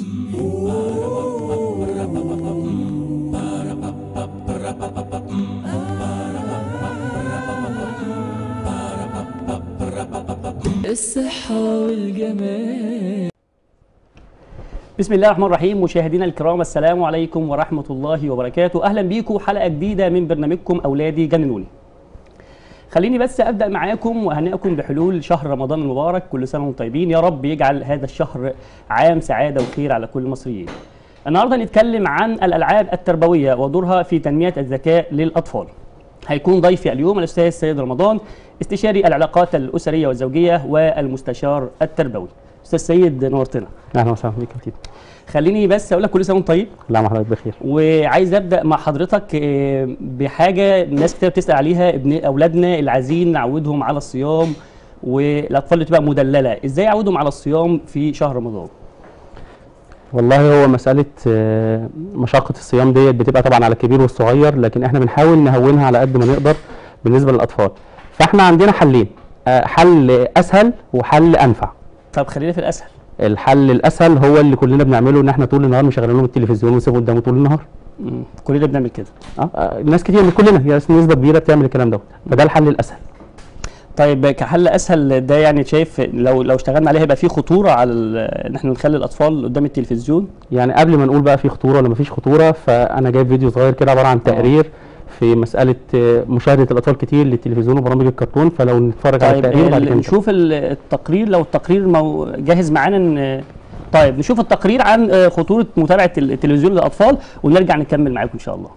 الصحة والجمال بسم الله الرحمن الرحيم مشاهدينا الكرام السلام عليكم ورحمة الله وبركاته أهلا بيكم حلقة جديدة من برنامجكم أولادي جننوني خليني بس أبدأ معاكم وأهنئكم بحلول شهر رمضان المبارك كل سنة وانتم طيبين يا رب يجعل هذا الشهر عام سعادة وخير على كل المصريين النهاردة نتكلم عن الألعاب التربوية ودورها في تنمية الذكاء للأطفال هيكون ضيفي اليوم الأستاذ سيد رمضان استشاري العلاقات الأسرية والزوجية والمستشار التربوي أستاذ سيد نورتنا اهلا وسهلا بيك يا كتير خليني بس اقول لك كل سنه وانت طيب لا ما حضرتك بخير وعايز ابدا مع حضرتك آه، بحاجه ناس كتير بتسال عليها ابن اولادنا اللي عايزين نعودهم على الصيام والاطفال اللي تبقى مدلله ازاي اعودهم على الصيام في شهر رمضان والله هو مساله آه، مشقه الصيام ديت بتبقى طبعا على الكبير والصغير لكن احنا بنحاول نهونها على قد ما نقدر بالنسبه للاطفال فاحنا عندنا حلين آه، حل اسهل وحل انفع طب خلينا في الاسهل الحل الاسهل هو اللي كلنا بنعمله ان احنا طول النهار مشغلين لهم التلفزيون ونسيبه قدامه طول النهار مم. كلنا بنعمل كده اه آه، ناس كتير مش كلنا هي نسبه كبيره بتعمل الكلام دوت فده الحل الاسهل طيب كحل اسهل ده يعني شايف لو لو اشتغلنا عليه هيبقى فيه خطوره على ال- ان احنا نخلي الاطفال قدام التلفزيون يعني قبل ما نقول بقى في خطوره ولا مفيش خطوره فانا جايب فيديو صغير كده عباره عن تقرير في مساله آه، مشاهده الاطفال كتير للتلفزيون وبرامج الكرتون فلو نتفرج على طيب التقرير بعد ال- كده نكمل. نشوف ال- التقرير لو التقرير مو جاهز معانا ن- طيب نشوف التقرير عن آه، خطورة متابعة ال- التلفزيون للأطفال ونرجع نكمل معاكم إن شاء الله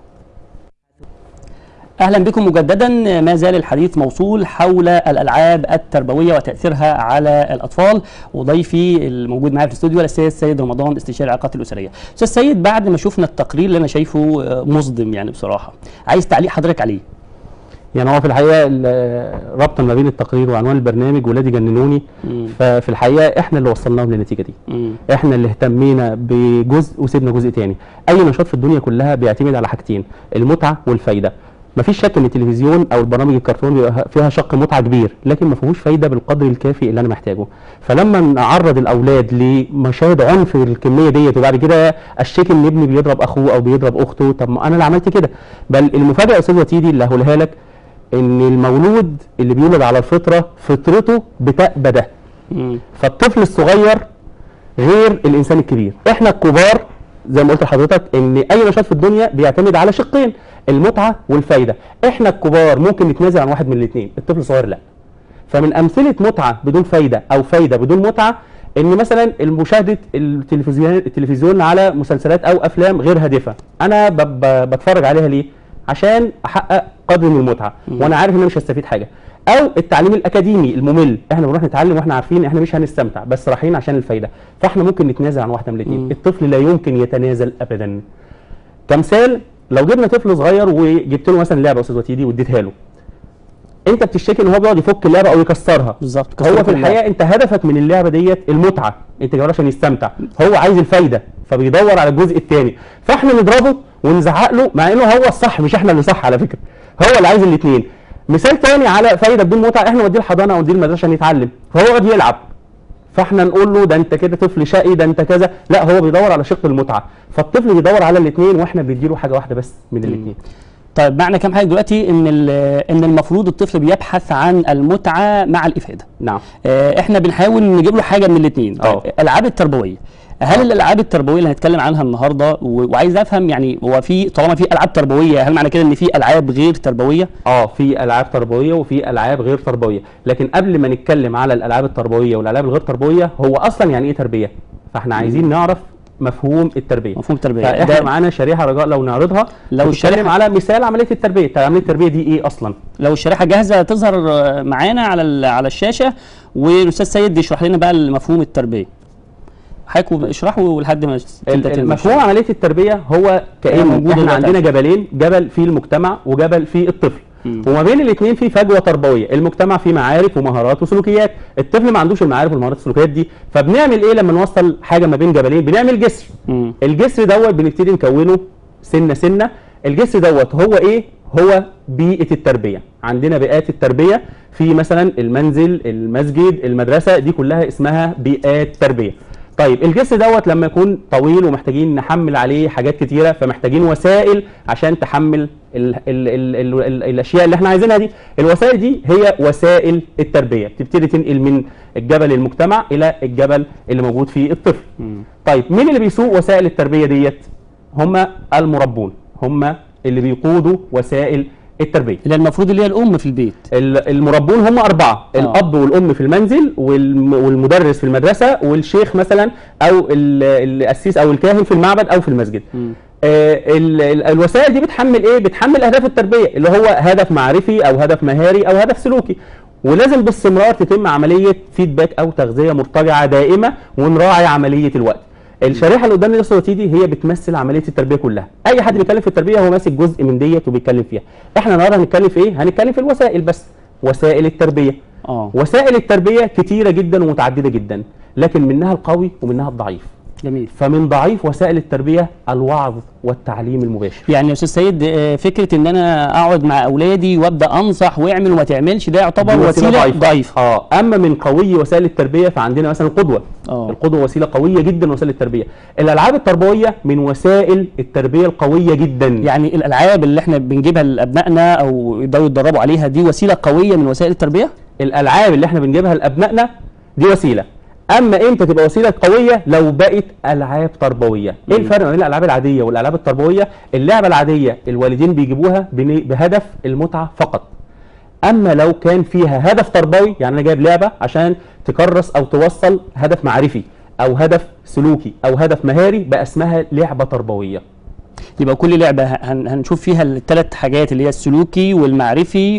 أهلا بكم مجددا ما زال الحديث موصول حول الألعاب التربوية وتأثيرها على الأطفال وضيفي الموجود معايا في الاستوديو الأستاذ سيد رمضان استشاري العلاقات الأسرية أستاذ سيد بعد ما شفنا التقرير اللي أنا شايفه آه، مصدم يعني بصراحة عايز تعليق حضرتك عليه يعني هو في الحقيقه ال- ربطا ما بين التقرير وعنوان البرنامج ولادي جننوني مم. ففي الحقيقه احنا اللي وصلناهم للنتيجه دي مم. احنا اللي اهتمينا بجزء وسيبنا جزء تاني اي نشاط في الدنيا كلها بيعتمد على حاجتين المتعه والفايده مفيش شك ان التلفزيون او البرامج الكرتون بيبقى فيها شق متعه كبير لكن ما فيهوش فايده بالقدر الكافي اللي انا محتاجه فلما نعرض الاولاد لمشاهد عنف الكميه ديت وبعد كده اشتكي ان ابني بيضرب اخوه او بيضرب اخته طب ما انا اللي عملت كده بل المفاجاه يا استاذ وتيدي اللي هقولها لك ان المولود اللي بيولد على الفطره فطرته بتأبى ده مم. فالطفل الصغير غير الانسان الكبير احنا الكبار زي ما قلت لحضرتك ان اي نشاط في الدنيا بيعتمد على شقين المتعه والفايده احنا الكبار ممكن نتنازل عن واحد من الاثنين الطفل الصغير لا فمن امثله متعه بدون فايده او فايده بدون متعه ان مثلا مشاهده التلفزيون التلفزيون على مسلسلات او افلام غير هادفه انا ب- ب- بتفرج عليها ليه عشان احقق قدر من المتعه وانا عارف ان انا مش هستفيد حاجه او التعليم الاكاديمي الممل احنا بنروح نتعلم واحنا عارفين احنا مش هنستمتع بس رايحين عشان الفايده فاحنا ممكن نتنازل عن واحده من مم. الاثنين الطفل لا يمكن يتنازل ابدا كمثال لو جبنا طفل صغير وجبت له مثلا لعبه يا استاذ وتيدي واديتها له انت بتشتكي ان هو بيقعد يفك اللعبه او يكسرها بالظبط هو في الحقيقه انت هدفك من اللعبه ديت المتعه انت جايبها عشان يستمتع هو عايز الفايده فبيدور على الجزء الثاني فاحنا نضربه ونزعق له مع انه هو الصح مش احنا اللي صح على فكره هو اللي عايز الاثنين مثال تاني على فايده بدون متعه احنا نوديه الحضانه او نوديه المدرسه عشان يتعلم فهو يقعد يلعب فاحنا نقول له ده انت كده طفل شقي ده انت كذا لا هو بيدور على شق المتعه فالطفل بيدور على الاثنين واحنا بنديله حاجه واحده بس من الاثنين طيب معنى كام حاجه دلوقتي ان ال- ان المفروض الطفل بيبحث عن المتعه مع الافاده نعم آه، احنا بنحاول نجيب له حاجه من الاثنين اه. الالعاب التربويه هل الالعاب التربويه اللي هنتكلم عنها النهارده و- وعايز افهم يعني هو في طالما في العاب تربويه هل معنى كده ان في العاب غير تربويه اه في العاب تربويه وفي العاب غير تربويه لكن قبل ما نتكلم على الالعاب التربويه والالعاب الغير تربويه هو اصلا يعني ايه تربيه فاحنا عايزين نعرف مفهوم التربيه مفهوم التربيه فاحنا ده معانا شريحه رجاء لو نعرضها لو لو نتكلم الشريحة- على مثال عمليه التربيه طب عمليه التربيه دي ايه اصلا لو الشريحه جاهزه تظهر آه، معانا على ال- على الشاشه والاستاذ سيد يشرح لنا بقى مفهوم التربيه حضرتك اشرحه لحد ما تبدا تنزل المفهوم عمليه التربيه هو هي كان موجودة احنا دلوقتي. عندنا جبلين جبل في المجتمع وجبل في الطفل مم. وما بين الاثنين في فجوه تربويه المجتمع فيه معارف ومهارات وسلوكيات الطفل ما عندوش المعارف والمهارات والسلوكيات دي فبنعمل ايه لما نوصل حاجه ما بين جبلين بنعمل جسر مم. الجسر دوت بنبتدي نكونه سنه سنه الجسر دوت هو ايه هو بيئه التربيه عندنا بيئات التربيه في مثلا المنزل المسجد المدرسه دي كلها اسمها بيئات تربيه طيب الجسر دوت لما يكون طويل ومحتاجين نحمل عليه حاجات كتيره فمحتاجين وسائل عشان تحمل ال ال ال ال ال الاشياء اللي احنا عايزينها دي الوسائل دي هي وسائل التربيه بتبتدي تنقل من الجبل المجتمع الى الجبل اللي موجود فيه الطفل طيب مين اللي بيسوق وسائل التربيه ديت هم المربون هم اللي بيقودوا وسائل التربيه اللي المفروض اللي هي الام في البيت ال- المربون هم أربعة آه. الأب والأم في المنزل والم- والمدرس في المدرسة والشيخ مثلا أو ال- القسيس أو الكاهن في المعبد أو في المسجد آه ال- ال- الوسائل دي بتحمل إيه؟ بتحمل أهداف التربية اللي هو هدف معرفي أو هدف مهاري أو هدف سلوكي ولازم باستمرار تتم عملية فيدباك أو تغذية مرتجعة دائمة ونراعي عملية الوقت الشريحه اللي قدامنا دي الصوره دي هي بتمثل عمليه التربيه كلها اي حد بيتكلم في التربيه هو ماسك جزء من ديت وبيتكلم فيها احنا النهارده هنتكلم في ايه هنتكلم في الوسائل بس وسائل التربيه اه وسائل التربيه كتيره جدا ومتعدده جدا لكن منها القوي ومنها الضعيف جميل فمن ضعيف وسائل التربيه الوعظ والتعليم المباشر يعني يا استاذ سيد آه، فكره ان انا اقعد مع اولادي وابدا انصح واعمل وما تعملش ده يعتبر دي وسيله ضعيفة. ضعيفه اه اما من قوي وسائل التربيه فعندنا مثلا القدوه آه. القدوه وسيله قويه جدا وسائل التربيه الالعاب التربويه من وسائل التربيه القويه جدا يعني الالعاب اللي احنا بنجيبها لابنائنا او يقدروا يتدربوا عليها دي وسيله قويه من وسائل التربيه الالعاب اللي احنا بنجيبها لابنائنا دي وسيله اما امتى تبقى وسيله قويه لو بقت العاب تربويه ايه الفرق ما بين الالعاب العاديه والالعاب التربويه اللعبه العاديه الوالدين بيجيبوها بن- بهدف المتعه فقط اما لو كان فيها هدف تربوي يعني انا جايب لعبه عشان تكرس او توصل هدف معرفي او هدف سلوكي او هدف مهاري بقى اسمها لعبه تربويه يبقى كل لعبه هن هنشوف فيها الثلاث حاجات اللي هي السلوكي والمعرفي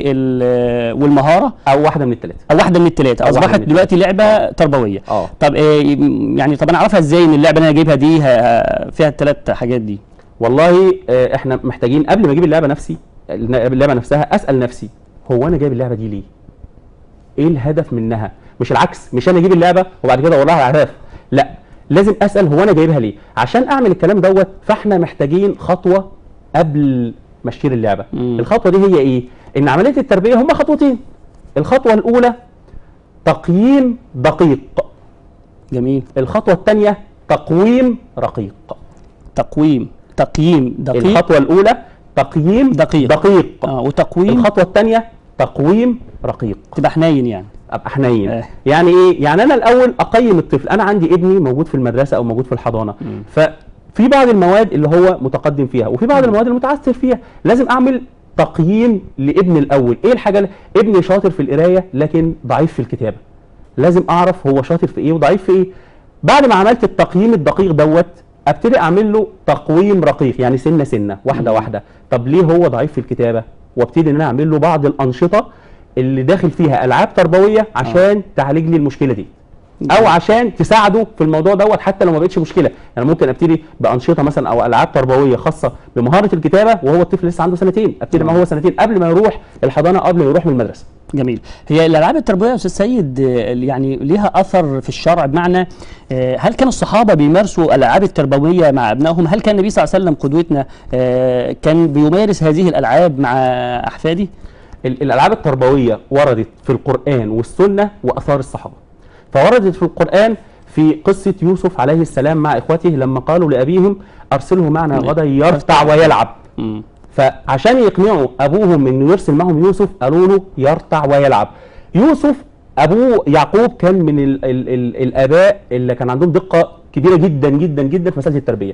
وال- والمهاره او واحده من الثلاثه او واحده من الثلاثه أو واحدة اصبحت من دلوقتي لعبه تربويه اه طب آه، يعني طب انا اعرفها ازاي ان اللعبه اللي انا جايبها دي ه- فيها الثلاث حاجات دي والله آه، احنا محتاجين قبل ما اجيب اللعبه نفسي اللعبه نفسها اسال نفسي هو انا جايب اللعبه دي ليه؟ ايه الهدف منها؟ مش العكس مش انا اجيب اللعبه وبعد كده اقول لها على الهدف لا لازم اسال هو انا جايبها ليه؟ عشان اعمل الكلام دوت فاحنا محتاجين خطوه قبل ما اشتري اللعبه مم. الخطوه دي هي ايه؟ ان عمليه التربيه هما خطوتين الخطوه الاولى تقييم دقيق جميل الخطوه الثانيه تقويم رقيق تقويم تقييم دقيق الخطوه الاولى تقييم دقيق. دقيق اه وتقويم الخطوه الثانيه تقويم رقيق تبقى حنين يعني ابقى حنين آه. يعني ايه يعني انا الاول اقيم الطفل انا عندي ابني موجود في المدرسه او موجود في الحضانه مم. ففي بعض المواد اللي هو متقدم فيها وفي بعض المواد اللي متعثر فيها لازم اعمل تقييم لابني الاول ايه الحاجه اللي- ابني شاطر في القرايه لكن ضعيف في الكتابه لازم اعرف هو شاطر في ايه وضعيف في ايه بعد ما عملت التقييم الدقيق دوت ابتدي اعمل له تقويم رقيق يعني سنه سنه واحده مم. واحده طب ليه هو ضعيف في الكتابه وابتدي ان انا اعمل له بعض الانشطه اللي داخل فيها العاب تربويه عشان تعالج لي المشكله دي او عشان تساعده في الموضوع دوت حتى لو ما بقتش مشكله يعني ممكن ابتدي بانشطه مثلا او العاب تربويه خاصه بمهاره الكتابه وهو الطفل لسه عنده سنتين ابتدي معاه هو سنتين قبل ما يروح الحضانه قبل ما يروح من المدرسه جميل هي الالعاب التربويه يا استاذ سيد آه، يعني ليها اثر في الشرع بمعنى آه، هل كان الصحابه بيمارسوا الالعاب التربويه مع ابنائهم هل كان النبي صلى الله عليه وسلم قدوتنا آه، كان بيمارس هذه الالعاب مع احفاده ال- الالعاب التربويه وردت في القران والسنه واثار الصحابه فوردت في القران في قصه يوسف عليه السلام مع اخوته لما قالوا لابيهم ارسله معنا غدا يرتع ويلعب مم. فعشان يقنعوا ابوهم انه يرسل معهم يوسف قالوا له يرتع ويلعب يوسف ابوه يعقوب كان من ال ال ال الاباء اللي كان عندهم دقه كبيره جدا جدا جدا في مساله التربيه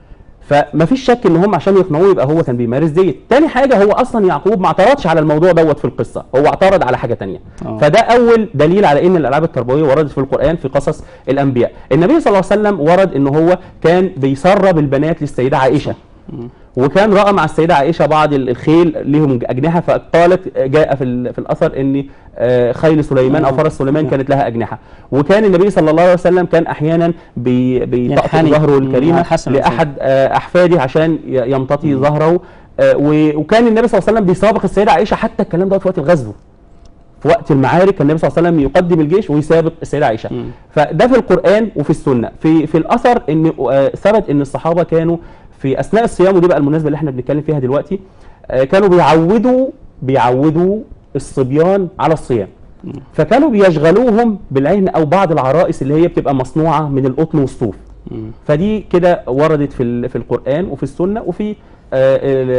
فما فيش شك ان هم عشان يقنعوه يبقى هو كان بيمارس ديت تاني حاجه هو اصلا يعقوب ما اعترضش على الموضوع دوت في القصه هو اعترض على حاجه تانية آه. فده اول دليل على ان الالعاب التربويه وردت في القران في قصص الانبياء النبي صلى الله عليه وسلم ورد ان هو كان بيسرب البنات للسيده عائشه وكان راى مع السيده عائشه بعض ال- الخيل لهم اجنحه فقالت جاء في ال- في الاثر ان آه، خيل سليمان او آه. فرس سليمان كانت لها اجنحه وكان النبي صلى الله عليه وسلم كان احيانا بي- بيطأطئ ينحني. ظهره مم، الكريمه حسن لاحد آه، احفاده عشان ي- يمتطي ظهره آه، و- وكان النبي صلى الله عليه وسلم بيسابق السيده عائشه حتى الكلام ده في وقت الغزو في وقت المعارك كان النبي صلى الله عليه وسلم يقدم الجيش ويسابق السيده عائشه مم. فده في القران وفي السنه في في الاثر ان آه، ثبت ان الصحابه كانوا في اثناء الصيام ودي بقى المناسبه اللي احنا بنتكلم فيها دلوقتي آه، كانوا بيعودوا بيعودوا الصبيان على الصيام فكانوا بيشغلوهم بالعين او بعض العرائس اللي هي بتبقى مصنوعه من القطن والصوف مم. فدي كده وردت في ال- في القران وفي السنه وفي آه،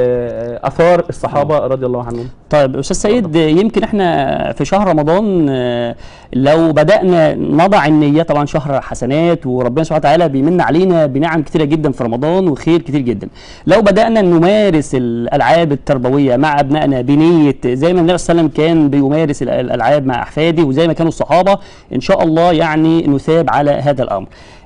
ال- اثار الصحابه رضي الله عنهم طيب استاذ سيد يمكن احنا في شهر رمضان آه، لو بدانا نضع النيه طبعا شهر حسنات وربنا سبحانه وتعالى بيمن علينا بنعم كتيره جدا في رمضان وخير كتير جدا لو بدانا نمارس الالعاب التربويه مع ابنائنا بنيه زي ما النبي صلى الله عليه وسلم كان بيمارس ال- الالعاب مع احفاده وزي ما كانوا الصحابه ان شاء الله يعني نثاب على هذا الامر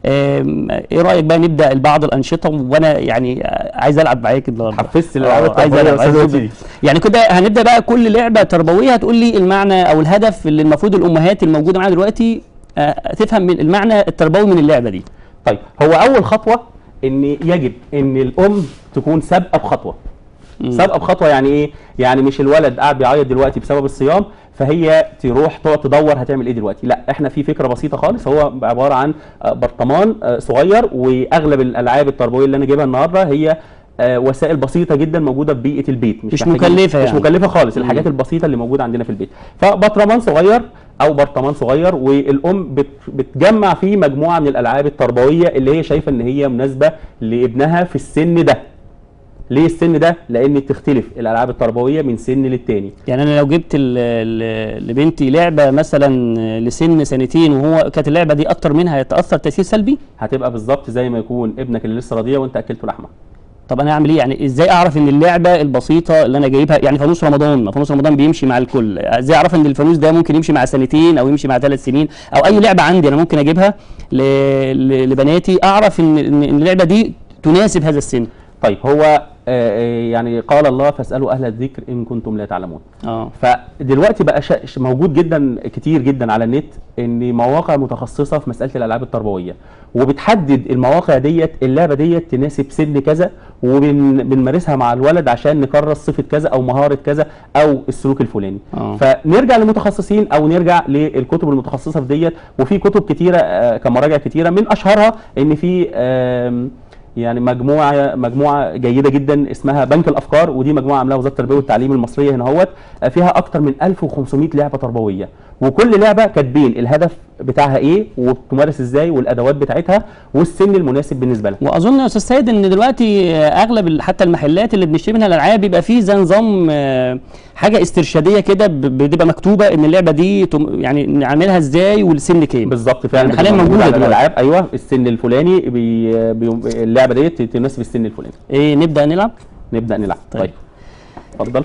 آم، ايه رايك بقى نبدا بعض الانشطه وانا يعني عايز العب معاك النهارده حفزت الألعاب آه، عايز التربوية ألعب، يا عايز أستاذ ألعب. وسيم. يعني كده هنبدا بقى كل لعبه تربويه هتقول لي المعنى او الهدف اللي المفروض الامهات الموجوده معانا دلوقتي آه، تفهم من المعنى التربوي من اللعبه دي طيب هو اول خطوه ان يجب ان الام تكون سابقه بخطوه سابقه بخطوه يعني ايه يعني مش الولد قاعد بيعيط دلوقتي بسبب الصيام فهي تروح تقعد تدور هتعمل ايه دلوقتي لا احنا في فكره بسيطه خالص هو عباره عن آه، برطمان آه، صغير واغلب الالعاب التربويه اللي انا جايبها النهارده هي آه، وسائل بسيطه جدا موجوده في بيئه البيت مش محتاجين- مكلفة مش يعني. مكلفه خالص مم. الحاجات البسيطه اللي موجوده عندنا في البيت فبرطمان صغير او برطمان صغير والام بت بتجمع فيه مجموعه من الالعاب التربويه اللي هي شايفه ان هي مناسبه لابنها في السن ده ليه السن ده لان تختلف الالعاب التربويه من سن للتاني يعني انا لو جبت ال- ال- لبنتي لعبه مثلا لسن سنتين وهو كانت اللعبه دي اكتر منها يتاثر تاثير سلبي هتبقى بالظبط زي ما يكون ابنك اللي لسه رضيع وانت اكلته لحمه طب انا اعمل ايه يعني ازاي اعرف ان اللعبه البسيطه اللي انا جايبها يعني فانوس رمضان ما فانوس رمضان بيمشي مع الكل ازاي اعرف ان الفانوس ده ممكن يمشي مع سنتين او يمشي مع ثلاث سنين او اي لعبه عندي انا ممكن اجيبها ل... ل... لبناتي اعرف ان ان إن اللعبه دي تناسب هذا السن طيب هو آه، آه، يعني قال الله فاسالوا اهل الذكر ان كنتم لا تعلمون اه فدلوقتي بقى شا- ش- موجود جدا كتير جدا على النت ان مواقع متخصصه في مساله الالعاب التربويه وبتحدد المواقع ديت اللعبه ديت تناسب سن كذا وبنمارسها مع الولد عشان نكرس صفه كذا او مهاره كذا او السلوك الفلاني آه. فنرجع للمتخصصين او نرجع للكتب المتخصصه في ديت وفي كتب كتيره آه، كمراجع كتيره من اشهرها ان في آم، يعني مجموعه مجموعه جيده جدا اسمها بنك الافكار ودي مجموعه عاملاها وزاره التربيه والتعليم المصريه هنا اهوت آه، فيها اكتر من 1500 لعبه تربويه وكل لعبه كاتبين الهدف بتاعها ايه وبتمارس ازاي والادوات بتاعتها والسن المناسب بالنسبه لها واظن يا استاذ سيد ان دلوقتي آه، اغلب ال- حتى المحلات اللي بنشتري منها الالعاب بيبقى فيه زي نظام آه، حاجه استرشاديه كده ب- بتبقى مكتوبه ان اللعبه دي تم- يعني نعملها ازاي والسن كام بالظبط فعلا يعني حاليا بتبقى موجودة على دلوقتي. الالعاب ايوه السن الفلاني بي بي اللعبه ديت تناسب السن الفلاني ايه نبدا نلعب نبدا نلعب طيب. طيب اتفضل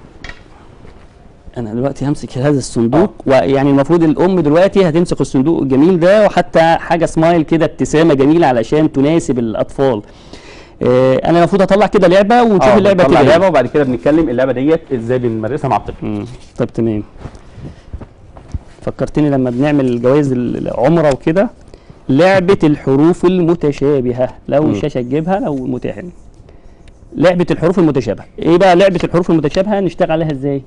انا دلوقتي همسك هذا الصندوق ويعني المفروض الام دلوقتي هتمسك الصندوق الجميل ده وحتى حاجه سمايل كده ابتسامه جميله علشان تناسب الاطفال آه، انا المفروض اطلع كده لعبه ونشوف اه اللعبه بنطلع تبقى لعبه إيه. وبعد كده بنتكلم اللعبه ديت ازاي بنمارسها مع الطفل مم. طب تمام فكرتني لما بنعمل جوائز العمره وكده لعبه الحروف المتشابهه لو مم. الشاشه تجيبها لو متاح يعني. لعبه الحروف المتشابهه ايه بقى لعبه الحروف المتشابهه نشتغل عليها ازاي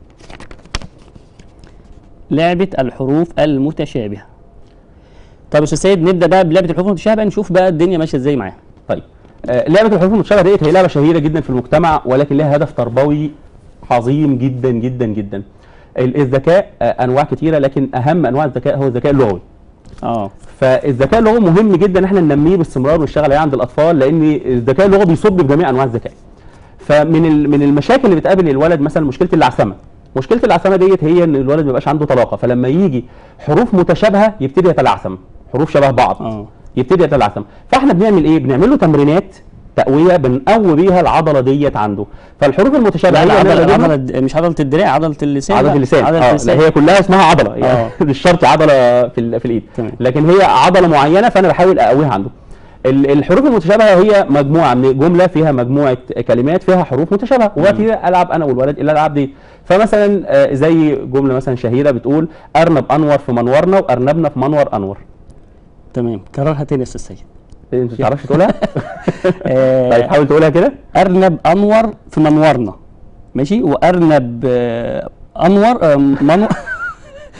لعبه الحروف المتشابهه طب يا استاذ سيد نبدا بقى بلعبه الحروف المتشابهه نشوف بقى الدنيا ماشيه ازاي معاها طيب آه لعبه الحروف المتشابهه ديت هي لعبه شهيره جدا في المجتمع ولكن لها هدف تربوي عظيم جدا جدا جدا ال- الذكاء آه انواع كتيره لكن اهم انواع الذكاء هو الذكاء اللغوي اه فالذكاء اللغوي مهم جدا ان احنا ننميه باستمرار ونشتغل عليه عند الاطفال لان الذكاء اللغوي بيصب بجميع انواع الذكاء فمن ال- من المشاكل اللي بتقابل الولد مثلا مشكله العثمه مشكله العثمه ديت هي ان الولد ما يبقاش عنده طلاقه فلما يجي حروف متشابهه يبتدي يتلعثم حروف شبه بعض اه يبتدي يتلعثم فاحنا بنعمل ايه بنعمل له تمرينات تقويه بنقوي بيها العضله ديت عنده فالحروف المتشابهه لا هي إن أنا عضلة, بجيب له- عضلة مش عضلة الدراع عضلة اللسان عضله بقى. اللسان عضلة اه اللسان لا هي كلها اسمها عضله يعني آه. مش شرط عضله في ال- في الايد تمام. لكن هي عضله معينه فانا بحاول اقويها عنده ال- الحروف المتشابهه هي مجموعه من جمله فيها مجموعه كلمات فيها حروف متشابهه وبعدين العب انا والولد الالعاب دي فمثلا آه، زي جمله مثلا شهيره بتقول ارنب انور في منورنا وارنبنا في منور انور تمام كررها تاني يا استاذ سيد انت ما تعرفش تقولها آه، طيب حاول تقولها كده ارنب انور في منورنا ماشي وارنب آه، انور آه، منور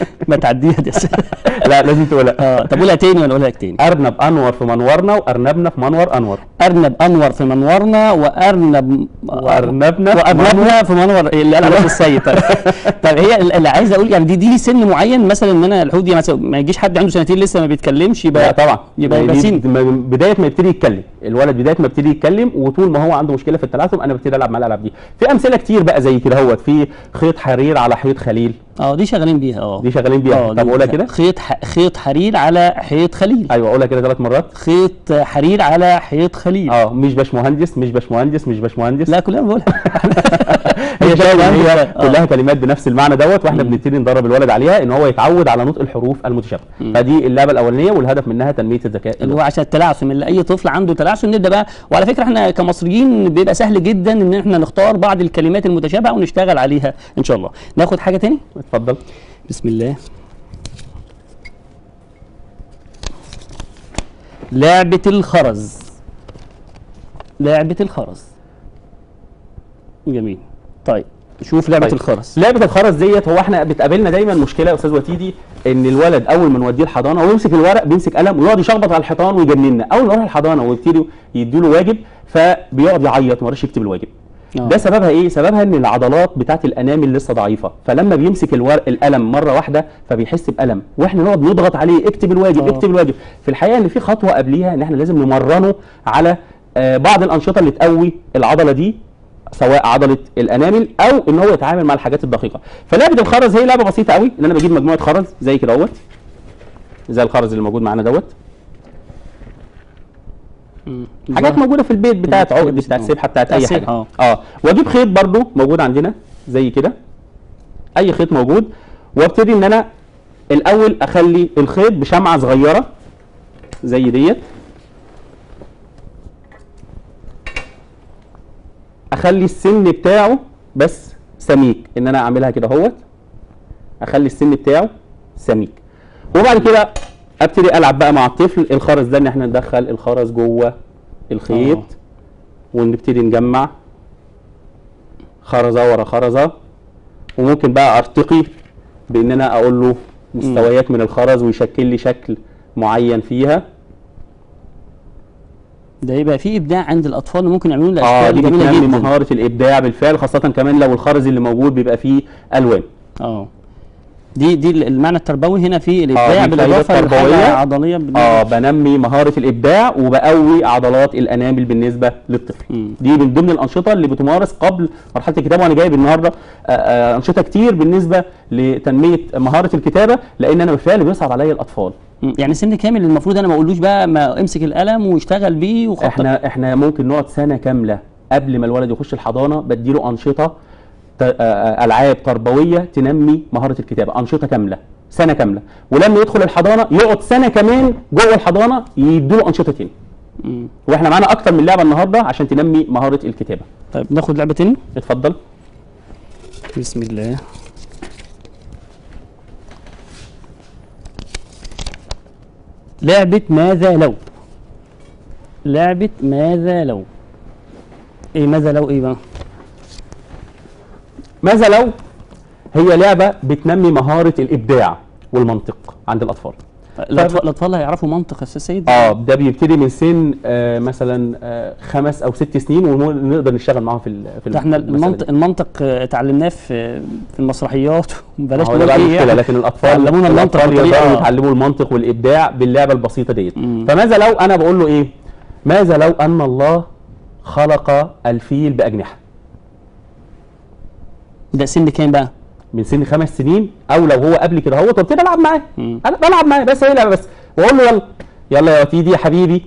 ما تعديها دي لا لازم تقولها اه طب قولها تاني ولا اقولها لك تاني ارنب انور في منورنا وارنبنا في منور انور ارنب انور في منورنا وارنب وارنبنا في وارنبنا في منور اللي قال عليه السيد طيب طب هي اللي عايز اقول يعني دي دي سن معين مثلا ان انا الحوت دي مثلا ما يجيش حد عنده سنتين لسه ما بيتكلمش لا يبقى طبعا يبقى يعني يبقى دي سن م- بدايه ما يبتدي يتكلم الولد بدايه ما يبتدي يتكلم وطول ما هو عنده مشكله في التلعثم انا ببتدي العب مع الالعاب دي في امثله كتير بقى زي كده هوت في خيط حرير على حيط خليل اه دي شغالين بيها اه دي شغالين بيها اه طب دي قولها كده خيط ح... خيط حرير على حيط خليل ايوه قولها كده ثلاث مرات خيط حرير على حيط خليل اه مش باشمهندس مش باشمهندس مش باشمهندس لا كلنا بنقولها هي مش شايف ان هي باشمهندس. آه. كلها كلمات بنفس المعنى دوت واحنا بنبتدي ندرب الولد عليها ان هو يتعود على نطق الحروف المتشابهه فدي اللعبه الاولانيه والهدف منها تنميه الذكاء اللي هو عشان التلعثم اللي اي طفل عنده تلعثم نبدا بقى وعلى فكره احنا كمصريين بيبقى سهل جدا ان احنا نختار بعض الكلمات المتشابهه ونشتغل عليها ان شاء الله ناخد حاجه تاني اتفضل بسم الله لعبة الخرز لعبة الخرز جميل طيب شوف لعبة طيب. الخرز لعبه الخرز ديت هو احنا بتقابلنا دايما مشكله يا استاذ وتيدي ان الولد اول ما نوديه الحضانه ويمسك الورق بيمسك قلم ويقعد يشخبط على الحيطان ويجننا اول ما نروح الحضانه ويبتدوا يدوا واجب فبيقعد يعيط ما رضاش يكتب الواجب آه. ده سببها ايه سببها ان العضلات بتاعت الانامل لسه ضعيفه فلما بيمسك الورق القلم مره واحده فبيحس بالم واحنا نقعد نضغط عليه اكتب الواجب آه. اكتب الواجب في الحقيقه ان في خطوه قبليها ان احنا لازم نمرنه على آه، بعض الانشطه اللي تقوي العضله دي سواء عضله الانامل او ان هو يتعامل مع الحاجات الدقيقه فلعبه الخرز هي لعبه بسيطه قوي ان انا بجيب مجموعه خرز زي كده اهوت زي الخرز اللي موجود معانا دوت مم. حاجات موجوده في البيت بتاعت البيت عقد كويس. بتاعت آه. سبحه بتاعت بتاع اي السبحة، حاجه آه. اه واجيب خيط برضو موجود عندنا زي كده اي خيط موجود وابتدي ان انا الاول اخلي الخيط بشمعه صغيره زي ديت اخلي السن بتاعه بس سميك ان انا اعملها كده اهوت اخلي السن بتاعه سميك وبعد كده ابتدي العب بقى مع الطفل الخرز ده ان احنا ندخل الخرز جوه الخيط آه. ونبتدي نجمع خرزه ورا خرزه وممكن بقى ارتقي بان انا اقول له مستويات من الخرز ويشكل لي شكل معين فيها ده يبقى في ابداع عند الاطفال ممكن يعملوا له اه اشكال دي جميله بتنمي جدا مهاره الابداع بالفعل خاصه كمان لو الخرز اللي موجود بيبقى فيه الوان اه دي دي المعنى التربوي هنا في الابداع دي فايدة بالاضافه تربوية. لحاجه عضليه بالنسبة- اه بنمي مهاره الابداع وبقوي عضلات الانامل بالنسبه للطفل مم. دي من ضمن الانشطه اللي بتمارس قبل مرحله الكتابه وانا جايب النهارده آه، آه، انشطه كتير بالنسبه لتنميه مهاره الكتابه لان انا بالفعل بيصعب عليا الاطفال مم. يعني سن كامل المفروض انا ما اقولوش بقى ما امسك القلم واشتغل بيه وخطط احنا احنا ممكن نقعد سنه كامله قبل ما الولد يخش الحضانه بديله انشطه ت- آه، آه، العاب تربويه تنمي مهاره الكتابه انشطه كامله سنه كامله ولما يدخل الحضانه يقعد سنه كمان جوه الحضانه يديله انشطه تاني مم. واحنا معانا اكتر من لعبه النهارده عشان تنمي مهاره الكتابه طيب ناخد لعبه تاني اتفضل بسم الله لعبة ماذا لو لعبة ماذا لو ايه ماذا لو ايه بقى ماذا لو هي لعبه بتنمي مهاره الابداع والمنطق عند الاطفال الاطفال الأطفال هيعرفوا منطق يا استاذ سيد اه ده بيبتدي من سن آه مثلا آه خمس او ست سنين ونقدر نشتغل معاهم في ال- في ده احنا المسألة المنطق دي. المنطق آه، اتعلمناه في في المسرحيات بلاش هو ده نقول بقى ايه المشكله يعني. لكن الاطفال علمونا المنطق الأطفال بطريقة- يقدروا آه. يتعلموا المنطق والابداع باللعبه البسيطه ديت مم. فماذا لو انا بقول له ايه ماذا لو ان الله خلق الفيل باجنحه ده سن كام بقى من سن خمس سنين او لو هو قبل كده هو وابتدي العب معاه مم. انا بلعب معاه بس هي لعبه بس واقول له يلا يلا يا وتيدي يا حبيبي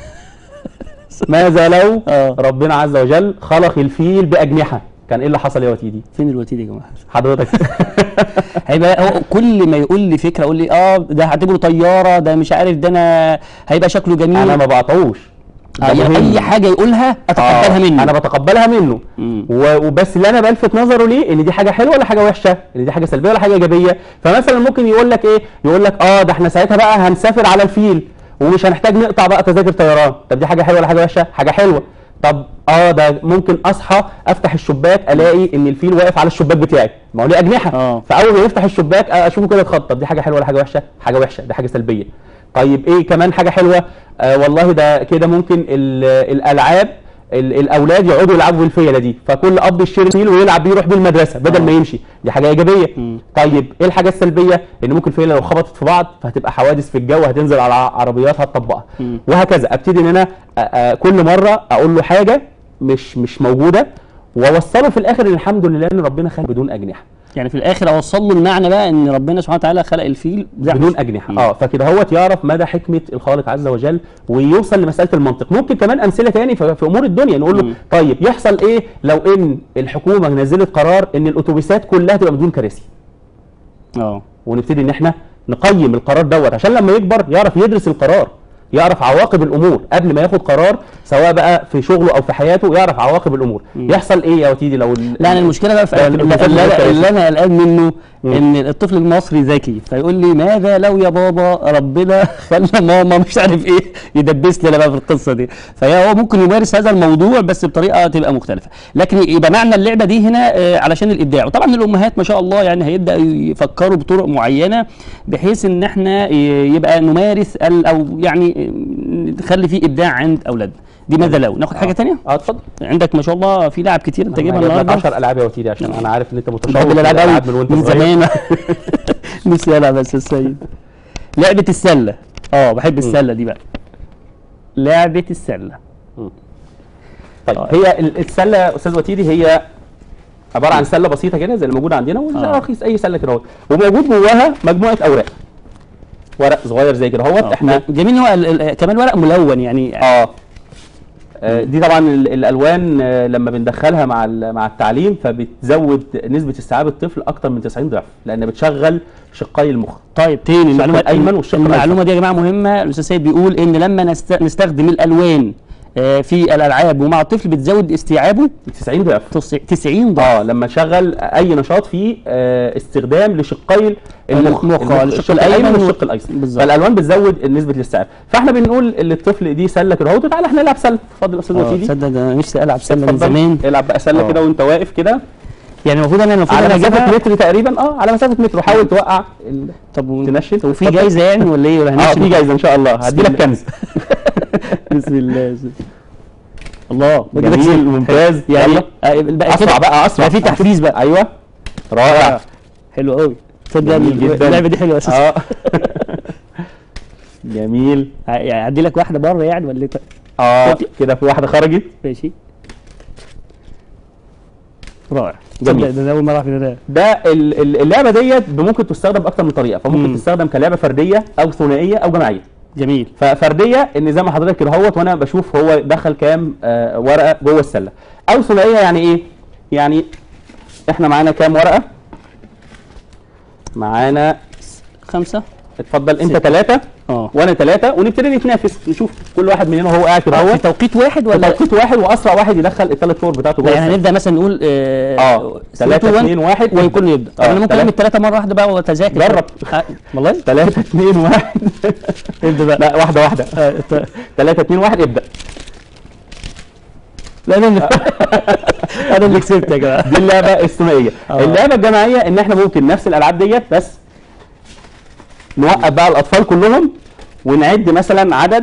ماذا لو آه. ربنا عز وجل خلق الفيل باجنحه كان ايه اللي حصل يا وتيدي فين الوتيره يا جماعه حضرتك هيبقى هو كل ما يقول لي فكره اقول لي اه ده هعتبره طياره ده مش عارف ده انا هيبقى شكله جميل انا ما بقطعوش ده آه يعني مهم. اي حاجه يقولها اتقبلها آه، منه انا بتقبلها منه مم. و- وبس اللي انا بلفت نظره ليه ان دي حاجه حلوه ولا حاجه وحشه ان دي حاجه سلبيه ولا حاجه ايجابيه فمثلا ممكن يقول لك ايه يقول لك اه ده احنا ساعتها بقى هنسافر على الفيل ومش هنحتاج نقطع بقى تذاكر طيران طب دي حاجه حلوه ولا حاجه وحشه حاجه حلوه طب اه ده ممكن اصحى افتح الشباك الاقي ان الفيل واقف على الشباك بتاعي ما هو ليه اجنحه آه. فاول ما يفتح الشباك اشوفه كده اتخطط دي حاجه حلوه ولا حاجه وحشه حاجه وحشه دي حاجه سلبيه طيب ايه كمان حاجه حلوه آه والله ده كده ممكن ال- الالعاب ال- الاولاد يقعدوا يلعبوا بالفيله دي فكل اب يشتري فيل ويلعب بيه يروح بيه المدرسه بدل آه. ما يمشي دي حاجه ايجابيه مم. طيب ايه الحاجه السلبيه ان ممكن الفيله لو خبطت في بعض فهتبقى حوادث في الجو هتنزل على عربيات هتطبقها مم. وهكذا ابتدي ان انا أ- أ- كل مره اقول له حاجه مش مش موجوده واوصله في الاخر ان الحمد لله ان ربنا خلق بدون اجنحه يعني في الاخر اوصل له المعنى بقى ان ربنا سبحانه وتعالى خلق الفيل زحف. بدون اجنحه مم. اه فكده هوت يعرف مدى حكمه الخالق عز وجل ويوصل لمساله المنطق ممكن كمان امثله تاني في في امور الدنيا نقول له مم. طيب يحصل ايه لو ان الحكومه نزلت قرار ان الاتوبيسات كلها تبقى بدون كراسي اه ونبتدي ان احنا نقيم القرار دوت عشان لما يكبر يعرف يدرس القرار يعرف عواقب الامور قبل ما ياخد قرار سواء بقى في شغله او في حياته يعرف عواقب الامور مم. يحصل ايه يا وتيدي لو ال- لا انا المشكله بقى في لا، اللي, الأتوبيسات اللي, بدون أنا- كراسي. اللي انا قلقان منه مم. ان الطفل المصري ذكي فيقول لي ماذا لو يا بابا ربنا خلى ماما مش عارف ايه يدبس لي انا بقى في القصه دي فهي هو ممكن يمارس هذا الموضوع بس بطريقه تبقى مختلفه لكن يبقى معنى اللعبه دي هنا آه، علشان الابداع وطبعا الامهات ما شاء الله يعني هيبدا يفكروا بطرق معينه بحيث ان احنا ي- يبقى نمارس ال- او يعني آه، نخلي فيه ابداع عند اولادنا دي ماذا لو ناخد حاجه تانية اه اتفضل عندك ما شاء الله في لعب كتير انت جايبها أنا جايب لك النهارده 10 العاب يا وتيدي عشان انا عارف ان انت متشوق بحب الالعاب قوي للألعاب من وانت من صغير. زمان نفسي العب بس السيد لعبه السله اه بحب السله دي بقى لعبه السله طيب آه. هي ال- السله يا استاذ وتيدي هي عباره عن سله بسيطه كده زي اللي موجوده عندنا وزي آه. رخيص اي سله كده اهوت وموجود جواها مجموعه اوراق ورق صغير زي كده اهوت آه. احنا جميل إن هو ال- ال- كمان ورق ملون يعني اه آه، دي طبعا ال- الالوان آه، لما بندخلها مع ال- مع التعليم فبتزود نسبه استيعاب الطفل اكتر من 90 ضعف لان بتشغل شقي المخ طيب تاني المعلومه الأيمن والشق المعلومه دي يا جماعه مهمه الاستاذ سيد بيقول ان لما نست... نستخدم الالوان آه، في الالعاب ومع الطفل بتزود استيعابه 90 ضعف تص- 90 ضعف اه لما نشغل اي نشاط فيه آه استخدام لشقي المخ المخ، المخ الشق الشق الأيمن الايمن وال- والشق الايسر بالظبط. فالالوان بتزود نسبه الاستيعاب فاحنا بنقول للطفل دي سله كده اهو تعالى احنا نلعب سله اتفضل يا استاذ اه وسيدي تصدق ده أنا نفسي العب سله من اتفضل. زمان العب بقى سله آه. كده وانت واقف كده يعني المفروض انا المفروض على انا مسافه اجيبها متر تقريبا اه على مسافه متر وحاول توقع ال... طب و- تنشن طب وفي اتفضل. جايزه يعني ولا ايه ولا اه هنمشي في جايزه ان شاء الله هدي لك الله. كنز بسم الله الله جميل، كده كسبت. ممتاز. يعني يلا. آه، بقى اسرع كده- بقى اسرع بقى في تحفيز بقى ايوه رائع آه. حلو قوي تصدق جميل جدا. اللعبه دي حلوه اساسا اه جميل يعني اعدي لك واحده بره يعني ولا إيه؟ اه كده في واحده خرجت ماشي رائع جميل. تصدق ده ده اول مره اعرف إن ده ده ال- ال- اللعبه ديت ممكن تستخدم باكتر من طريقه فممكن مم. تستخدم كلعبه فرديه او ثنائيه او جماعيه جميل ففرديه ان زي ما حضرتك كده اهوت وانا بشوف هو دخل كام آه ورقه جوه السله او ثنائيه يعني ايه يعني احنا معانا كام ورقه معانا خمسه اتفضل انت ستة. ثلاثه اه وانا ثلاثه ونبتدي نتنافس نشوف كل واحد مننا وهو قاعد كده في اهوت توقيت واحد في ولا توقيت واحد واسرع واحد يدخل الثلاث فور بتاعته لا جوه يعني السلة. هنبدا مثلا نقول اه اه 3 2 1 ويكون يبدا طب آه، انا ممكن تلاتة. اعمل ثلاثه مره واحده بقى واتذاكر جرب. آه، والله 3 2 1 ابدا بقى لا واحده واحده آه، ت- 3 2 1 ابدا لا انا اللي انا اللي كسبت يا جماعه دي اللعبه الثنائيه آه. اللعبه الجماعيه ان احنا ممكن نفس الالعاب ديت بس نوقف بقى الاطفال كلهم ونعد مثلا عدد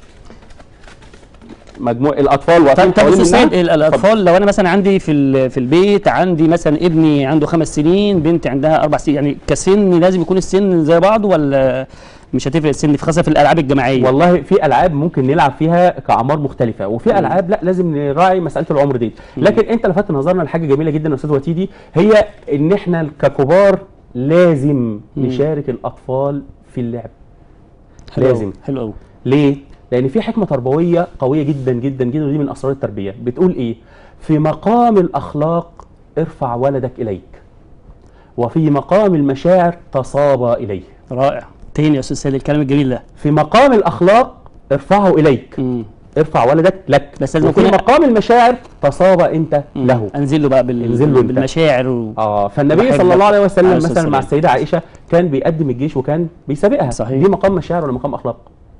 مجموع الاطفال واقفين طب طب حوالين بص منها. سيد ال- الاطفال لو انا مثلا عندي في ال- في البيت عندي مثلا ابني عنده خمس سنين بنتي عندها اربع سنين يعني كسن لازم يكون السن زي بعض ولا مش هتفرق السن في خاصه في الالعاب الجماعيه والله في العاب ممكن نلعب فيها كاعمار مختلفه وفي العاب لا لازم نراعي مساله العمر دي لكن انت لفتت نظرنا لحاجه جميله جدا يا استاذ وتيدي هي ان احنا ككبار لازم مم. نشارك الاطفال في اللعب حلو أوي، لازم. حلو قوي ليه؟ لأن في حكمة تربوية قوية جدا جدا جدا ودي من أسرار التربية، بتقول إيه؟ في مقام الأخلاق ارفع ولدك إليك. وفي مقام المشاعر تصابى إليه. رائع تاني يا استاذ سيد الكلام الجميل ده في مقام الأخلاق ارفعه إليك. مم. ارفع ولدك لك. بس لازم وفي يكون- مقام المشاعر تصابى أنت مم. له. انزل له بقى بال... انزل له أنت. بالمشاعر و... اه فالنبي بحبك. صلى الله عليه عليه وسلم الصلاة مثلا مع والسلام. السيدة عائشة كان بيقدم الجيش وكان بيسابقها. صحيح. دي مقام مشاعر ولا مقام أخلاق؟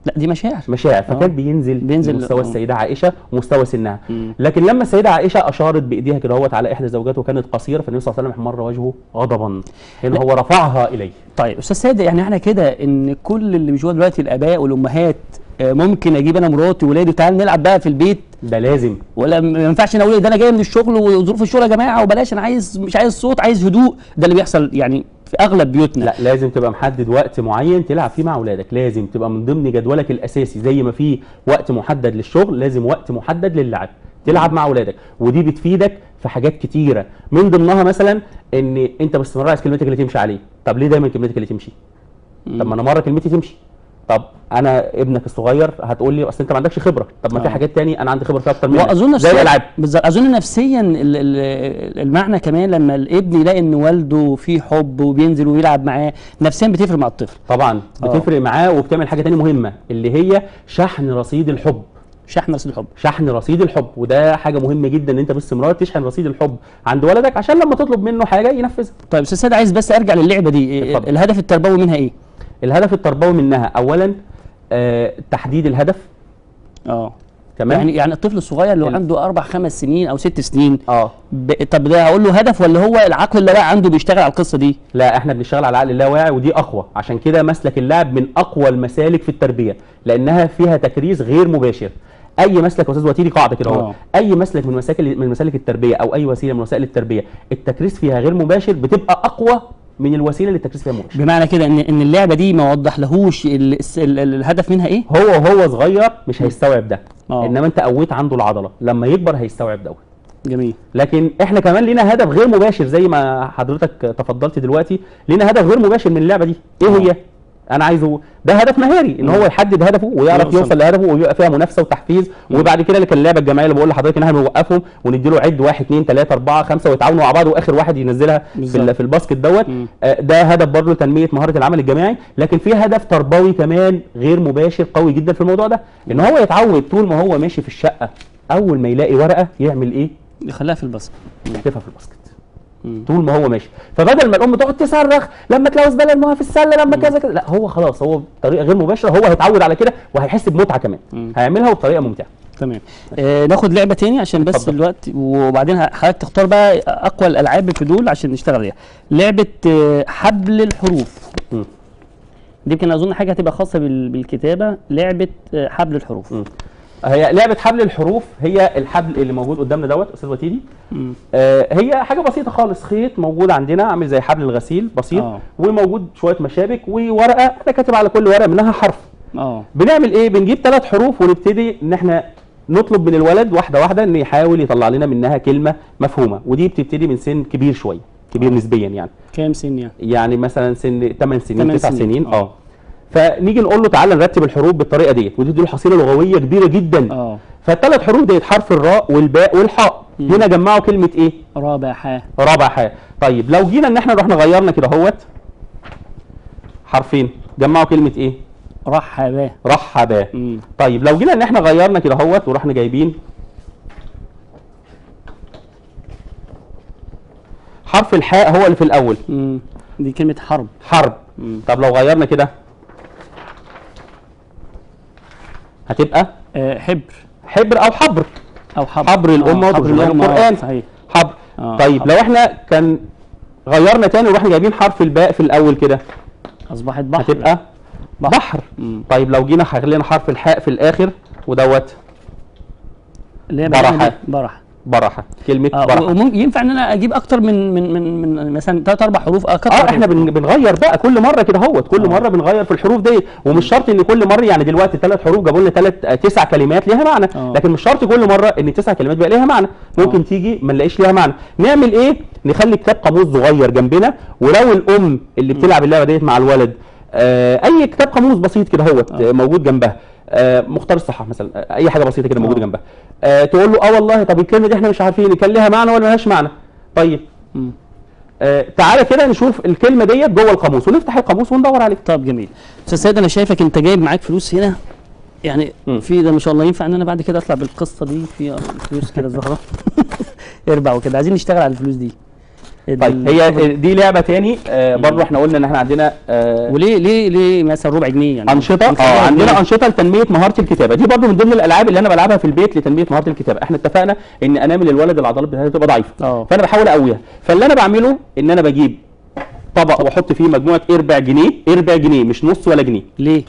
لا دي مشاعر مشاعر فكان آه. بينزل بينزل، مستوى آه. السيده عائشه ومستوى سنها مم. لكن لما السيده عائشه اشارت بايديها كده هوت على احدى زوجاته كانت قصيره فالنبي صلى الله عليه وسلم احمر وجهه غضبا هنا هو رفعها اليه طيب استاذ سيد يعني احنا كده ان كل اللي بيشوفوا دلوقتي الاباء والامهات آه، ممكن اجيب انا مراتي وولادي تعال نلعب بقى في البيت ده لازم ولا ما ينفعش انا اقول ده انا جاي من الشغل وظروف الشغل يا جماعه وبلاش انا عايز مش عايز صوت عايز هدوء ده اللي بيحصل يعني في اغلب بيوتنا لا لازم تبقى محدد وقت معين تلعب فيه مع اولادك لازم تبقى من ضمن جدولك الاساسي زي ما في وقت محدد للشغل لازم وقت محدد للعب تلعب مع اولادك ودي بتفيدك في حاجات كتيره من ضمنها مثلا ان انت باستمرار عايز كلمتك اللي تمشي عليه طب ليه دايما كلمتك اللي تمشي طب ما انا مره كلمتي تمشي طب انا ابنك الصغير هتقول لي اصل انت ما عندكش خبره طب ما في آه. حاجات تاني انا عندي خبره فيها اكتر منك واظن زي نفسيا الالعاب بالظبط اظن نفسيا ال- ال- المعنى كمان لما الابن يلاقي ان والده فيه حب وبينزل ويلعب معاه نفسيا بتفرق مع الطفل طبعا آه. بتفرق معاه وبتعمل حاجه تانية مهمه اللي هي شحن رصيد الحب شحن رصيد الحب شحن رصيد الحب وده حاجه مهمه جدا ان انت باستمرار تشحن رصيد الحب عند ولدك عشان لما تطلب منه حاجه ينفذها طيب استاذ سيد عايز بس ارجع للعبه دي إيه اتفضل. الهدف التربوي منها ايه الهدف التربوي منها اولا آه تحديد الهدف اه تمام يعني يعني الطفل الصغير اللي هو ال- عنده اربع خمس سنين او ست سنين اه ب... طب ده هقول له هدف ولا هو العقل اللاواعي عنده بيشتغل على القصه دي لا احنا بنشتغل على العقل اللاواعي ودي اقوى عشان كده مسلك اللعب من اقوى المسالك في التربيه لانها فيها تكريس غير مباشر اي مسلك يا استاذ وتيري قاعده كده اهو آه. اي مسلك من مسالك من مسالك التربيه او اي وسيله من وسائل التربيه التكريس فيها غير مباشر بتبقى اقوى من الوسيله اللي التكريس فيها مباشر بمعنى كده ان ان اللعبه دي ما وضحلهوش ال... الس- ال... ال... الهدف منها ايه هو وهو صغير مش هيستوعب ده آه. انما انت قويت عنده العضله لما يكبر هيستوعب دوت جميل لكن احنا كمان لينا هدف غير مباشر زي ما حضرتك تفضلت دلوقتي لينا هدف غير مباشر من اللعبه دي ايه آه. هي انا عايزه ده هدف مهاري ان مم. هو يحدد هدفه ويعرف يوصل. يوصل لهدفه ويبقى فيها منافسه وتحفيز وبعد كده لكن اللعبه الجماعيه اللي بقول لحضرتك انها بنوقفهم وندي له عد واحد اثنين ثلاثه اربعه خمسه ويتعاونوا مع بعض واخر واحد ينزلها في, بالظبط. ال- في الباسكت دوت مم. آه، ده هدف برضه تنميه مهاره العمل الجماعي لكن في هدف تربوي كمان غير مباشر قوي جدا في الموضوع ده ان هو يتعود طول ما هو ماشي في الشقه اول ما يلاقي ورقه يعمل ايه يخليها في البصر يحذفها في الباسكت مم. طول ما هو ماشي فبدل ما الام تقعد تصرخ لما تلاقي زباله ارموها في السله لما كذا كذا لا هو خلاص هو بطريقه غير مباشره هو هيتعود على كده وهيحس بمتعه كمان مم. هيعملها بطريقه ممتعه تمام آه ناخد لعبه تاني عشان بس اتفضل. الوقت وبعدين حضرتك تختار بقى اقوى الالعاب في دول عشان نشتغل عليها لعبه آه حبل الحروف مم. دي يمكن اظن حاجه هتبقى خاصه بال- بالكتابه لعبه آه حبل الحروف مم. هي لعبه حبل الحروف هي الحبل اللي موجود قدامنا دوت استاذ وتيدي مم. آه هي حاجه بسيطه خالص خيط موجود عندنا عامل زي حبل الغسيل بسيط آه. وموجود شويه مشابك وورقه انا كاتب على كل ورقه منها حرف اه بنعمل ايه بنجيب ثلاث حروف ونبتدي ان احنا نطلب من الولد واحده واحده ان يحاول يطلع لنا منها كلمه مفهومه ودي بتبتدي من سن كبير شويه كبير نسبيا يعني كام سن يعني يعني مثلا سن 8 سنين تمن 9 سنين، سنين آه. اه فنيجي نقول له تعالى نرتب الحروف بالطريقه ديت ودي تديله حصيله لغويه كبيره جدا اه فالثلاث حروف ديت حرف الراء والباء والحاء مم. هنا جمعوا كلمه ايه رابع حاء رابع حاء طيب لو جينا ان احنا رحنا غيرنا كده اهوت حرفين جمعوا كلمه ايه رحبا رحبا مم. طيب لو جينا ان احنا غيرنا كده اهوت ورحنا جايبين حرف الحاء هو اللي في الاول مم. دي كلمه حرب حرب مم. طب لو غيرنا كده هتبقى آه حبر حبر او حبر او حبر حبر الأمة آه حبر وترجمان الأمة، آه، القرآن. صحيح حبر آه، طيب حبر. لو احنا كان غيرنا تاني ورحنا جايبين حرف الباء في الاول كده اصبحت بحر هتبقى بحر. بحر مم. طيب لو جينا خلينا حرف الحاء في الاخر ودوت اللي هي برحة. بعدها دي، برحه برحه كلمه اه برحه وممكن ينفع ان انا اجيب اكتر من من من, من مثلا ثلاث اربع حروف اكتر اه احنا بن- بنغير بقى كل مره كده اهوت كل آه. مره بنغير في الحروف دي ومش شرط ان كل مره يعني دلوقتي ثلاث حروف جابوا لنا ثلاث تسع كلمات ليها معنى آه. لكن مش شرط كل مره ان تسع كلمات بقى ليها معنى ممكن آه. تيجي ما نلاقيش ليها معنى نعمل ايه نخلي كتاب قاموس صغير جنبنا ولو الام اللي بتلعب اللعبه ديت مع الولد آه اي كتاب قاموس بسيط كده اهوت آه. آه. موجود جنبها آه مختار الصحة مثلا آه اي حاجه بسيطه كده موجوده آه. جنبها آه تقول له اه والله طب الكلمه دي احنا مش عارفين كان ليها معنى ولا ملهاش معنى طيب مم. آه تعالى كده نشوف الكلمه ديت جوه القاموس ونفتح القاموس وندور عليه طب جميل استاذ سيد انا شايفك انت جايب معاك فلوس هنا يعني مم. في ده ما شاء الله ينفع ان انا بعد كده اطلع بالقصه دي في فلوس كده ظاهره اربع وكده عايزين نشتغل على الفلوس دي طيب هي دي لعبه تاني آه برضه احنا قلنا ان احنا عندنا آه وليه ليه ليه مثلا ربع جنيه يعني انشطه نخليها اه عندنا جنيه. انشطه لتنميه مهاره الكتابه دي برضه من ضمن الالعاب اللي انا بلعبها في البيت لتنميه مهاره الكتابه احنا اتفقنا ان انامل الولد العضلات بتاعتها بتبقى ضعيفه اه. فانا بحاول اقويها فاللي انا بعمله ان انا بجيب طبق واحط فيه مجموعه اربع جنيه اربع جنيه مش نص ولا جنيه ليه؟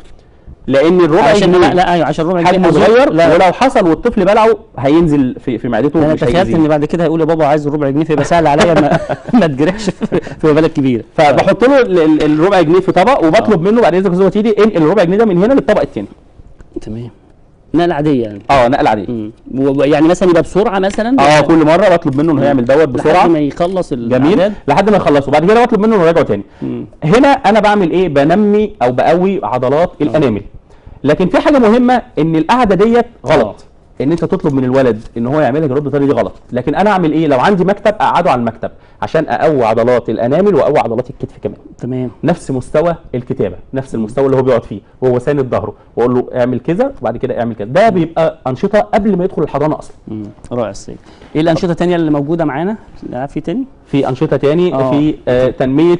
لان الربع عشان جنيه لا لا ايوه عشان ربع حجمه أظن- صغير لا ولو حصل والطفل بلعه هينزل في في معدته انا مش تخيلت هيأذيه ان بعد كده هيقول يا بابا عايز ربع جنيه فيبقى سهل عليا ما, ما تجرحش في في بلد كبيره فبحط له ال- ال- الربع جنيه في طبق وبطلب منه بعد اذنك يا استاذ تيجي انقل الربع جنيه ده من هنا للطبق الثاني تمام نقله عاديه يعني اه نقل عليه مم. و- يعني مثلا يبقى بسرعه مثلا اه كل مره بطلب منه انه يعمل دوت بسرعه لحد ما يخلص جميل الاعداد لحد ما يخلصوا بعد كده بطلب منه انه يراجعه تاني مم. هنا انا بعمل ايه بنمي او بقوي عضلات الانامل لكن في حاجه مهمه ان القعده ديت غلط ان انت تطلب من الولد ان هو يعملها جرب بالطريقه دي غلط لكن انا اعمل ايه لو عندي مكتب اقعده على المكتب عشان اقوي عضلات الانامل واقوي عضلات الكتف كمان تمام نفس مستوى الكتابه نفس المستوى اللي هو بيقعد فيه وهو ساند ظهره واقول له اعمل كذا وبعد كده اعمل كذا ده بيبقى انشطه قبل ما يدخل الحضانه اصلا مم. رائع السيد ايه الانشطه الثانيه اللي موجوده معانا لا في تاني في انشطه تاني آه. في آه تنميه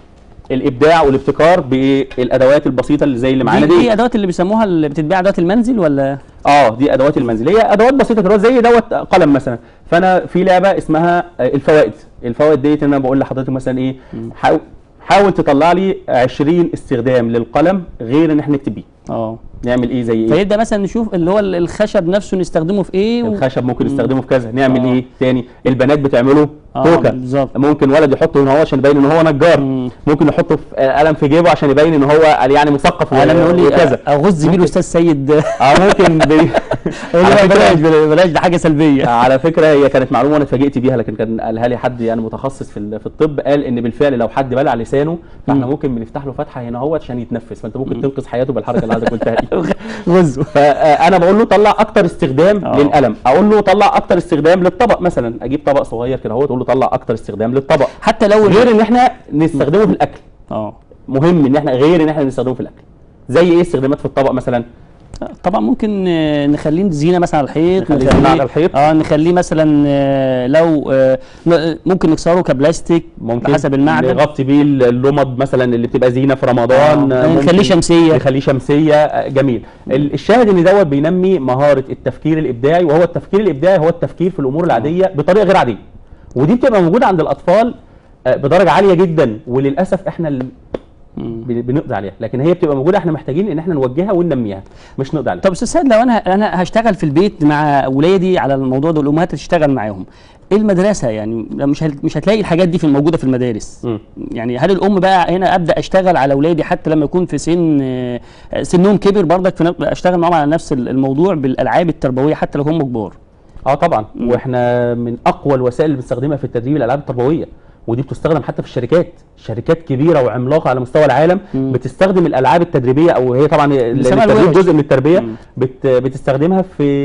الابداع والابتكار بالادوات البسيطه اللي زي اللي معانا دي, دي دي ادوات اللي بيسموها اللي بتتباع ادوات المنزل ولا اه دي ادوات المنزل هي ادوات بسيطه كده زي دوت قلم مثلا فانا في لعبه اسمها آه، الفوائد الفوائد ديت انا بقول لحضرتك مثلا ايه حاول حاول تطلع لي 20 استخدام للقلم غير ان احنا نكتب بيه اه نعمل ايه زي ايه فيبدا مثلا نشوف اللي هو ال- الخشب نفسه نستخدمه في ايه و... الخشب ممكن نستخدمه في كذا نعمل آه. ايه تاني البنات بتعمله آه، توكه بالظبط. ممكن ولد يحطه هنا هو عشان يبين ان هو نجار مم. ممكن يحطه في آه، قلم في جيبه عشان يبين ان هو يعني مثقف انا لما يقول لي وكذا اغز بيه الاستاذ سيد اه ممكن بي... يقول على لي فكرة- بلاش بلاش ده حاجه سلبيه على فكره هي كانت معلومه انا اتفاجئت بيها لكن كان قالها لي حد يعني متخصص في ال- في الطب قال ان بالفعل لو حد بلع لسانه فاحنا مم. ممكن بنفتح له فتحه هنا اهوت عشان يتنفس فانت ممكن تنقذ حياته بالحركه اللي حضرتك قلتها دي غزه فانا بقول له طلع اكتر استخدام آه. للقلم اقول له طلع اكتر استخدام للطبق مثلا اجيب طبق صغير كده اهوت اقول له طلع اكتر استخدام للطبق حتى لو غير ان احنا نستخدمه في الاكل اه مهم ان احنا غير ان احنا نستخدمه في الاكل زي ايه استخدامات في الطبق مثلا طبعا ممكن آه، نخليه زينه مثلا على الحيط نخليه زينة على الحيط. اه نخليه مثلا آه، لو آه، ن- ممكن نكسره كبلاستيك ممكن حسب المعدن نغطي بيه اللمض مثلا اللي بتبقى زينه في رمضان آه، ممكن نخليه شمسية. نخليه شمسيه آه، جميل ال- الشاهد ان دوت بينمي مهاره التفكير الابداعي وهو التفكير الابداعي هو التفكير في الامور العاديه بطريقه غير عاديه ودي بتبقى موجوده عند الاطفال آه، بدرجه عاليه جدا وللاسف احنا اللي مم. بن- بنقضي عليها لكن هي بتبقى موجوده احنا محتاجين ان احنا نوجهها وننميها مش نقضي عليها طب استاذ سيد لو انا انا هشتغل في البيت مع اولادي على الموضوع ده الامهات تشتغل معاهم ايه المدرسه يعني مش هت- مش هتلاقي الحاجات دي في الموجوده في المدارس مم. يعني هل الام بقى هنا ابدا اشتغل على اولادي حتى لما يكون في سن آه، سنهم كبر برضك في نفس- اشتغل معاهم على نفس الموضوع بالالعاب التربويه حتى لو هم كبار اه طبعا واحنا من اقوى الوسائل اللي بنستخدمها في التدريب الالعاب التربويه ودي بتستخدم حتى في الشركات شركات كبيره وعملاقه على مستوى العالم مم. بتستخدم الالعاب التدريبيه او هي طبعا لأن بيسموها التدريب الورش. جزء من التربيه مم. بت بتستخدمها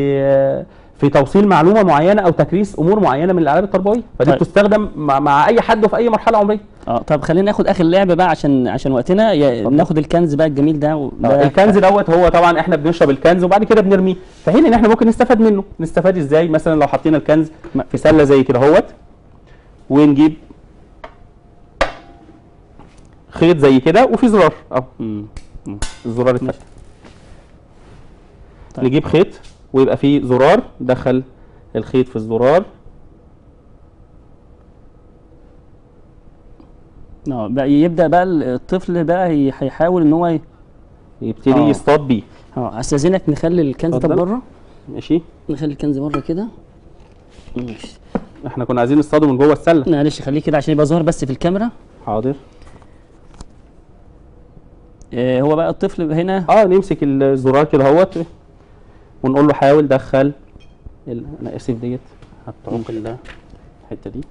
في في توصيل معلومه معينه او تكريس امور معينه من الالعاب التربويه فدي طيب. بتستخدم مع, مع اي حد وفي اي مرحله عمريه اه طب خلينا ناخد اخر لعبه بقى عشان عشان وقتنا يا- اتفضل. ناخد الكنز بقى الجميل ده و- آه، ده الكنز دوت هو طبعا احنا بنشرب الكنز وبعد كده بنرميه في حين ان احنا ممكن نستفاد منه نستفاد ازاي مثلا لو حطينا الكنز ما- في سله زي كده اهوت ونجيب خيط زي كده وفي زرار اهو مم. مم. الزرار اتفتح طيب. نجيب خيط ويبقى فيه زرار دخل الخيط في الزرار اه بقى يبدا بقى الطفل بقى هي- هيحاول ان هو ي- يبتدي آه. يصطاد بيه اه استاذنك نخلي الكنز ده اتفضل. بره ماشي نخلي الكنز بره كده ماشي احنا كنا عايزين نصطاده من جوه السله معلش خليه كده عشان يبقى ظاهر بس في الكاميرا حاضر آه هو بقى الطفل هنا اه نمسك الزرار كده اهوت ونقول له حاول دخل ال... انا اسف ديت هتعوق ال- الحته دي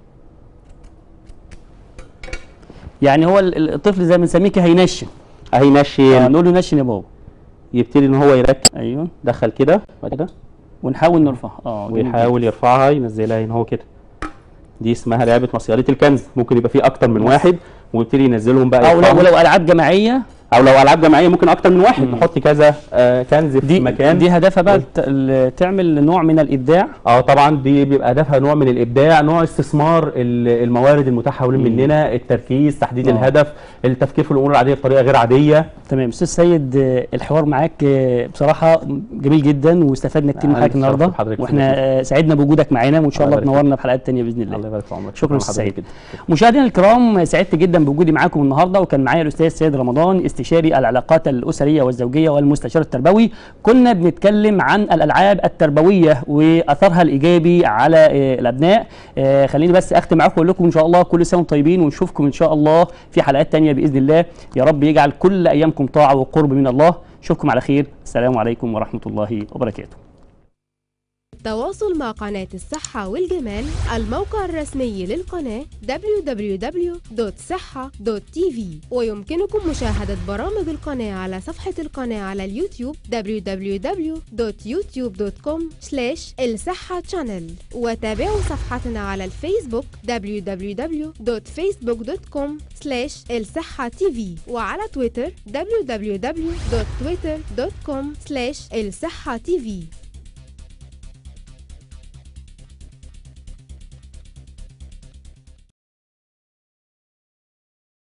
يعني هو ال- ال- الطفل زي ما بنسميه كده هينشن اهي آه نشن نقول له نشن يا بابا يبتدي ان هو يركب ايوه دخل كده بعد كده ونحاول نرفعها اه جميل ويحاول يرفعها ينزلها هنا هو كده دي اسمها لعبه مصياريه الكنز ممكن يبقى فيه اكتر من واحد ويبتدي ينزلهم بقى او لو يرفعهم. ولو العاب جماعيه او لو العاب جماعيه ممكن اكتر من واحد نحط كذا آه، كنز في دي مكان دي هدفها بقى ت- ال- تعمل نوع من الابداع اه طبعا دي بيبقى هدفها نوع من الابداع نوع استثمار ال- الموارد المتاحه حوالين مننا التركيز تحديد آه. الهدف التفكير في الامور العاديه بطريقه غير عاديه تمام استاذ سيد آه، الحوار معاك آه، بصراحه جميل جدا واستفدنا كتير من أنا حضرتك اتشرفت النهارده بحضرتك واحنا آه، سعدنا بوجودك معانا وان شاء الله الله يبارك تنورنا في حلقات تانية باذن الله الله يبارك في عمرك شكرا لحضرتك أستاذ سيد. جدا. مشاهدينا الكرام سعدت جدا بوجودي معاكم النهارده وكان معايا الاستاذ سيد رمضان استشاري العلاقات الاسريه والزوجيه والمستشار التربوي كنا بنتكلم عن الالعاب التربويه واثرها الايجابي على آه، الابناء آه، خليني بس اختم معاكم واقول لكم ان شاء الله كل سنه وانتم طيبين ونشوفكم ان شاء الله في حلقات تانية باذن الله يا رب يجعل كل ايامكم طاعه وقرب من الله اشوفكم على خير السلام عليكم ورحمه الله وبركاته التواصل مع قناة الصحة والجمال الموقع الرسمي للقناة www.صحة.tv ويمكنكم مشاهدة برامج القناة على صفحة القناة على اليوتيوب www.youtube.com الصحة channel وتابعوا صفحتنا على الفيسبوك www.facebook.com الصحة tv وعلى تويتر www.twitter.com الصحة tv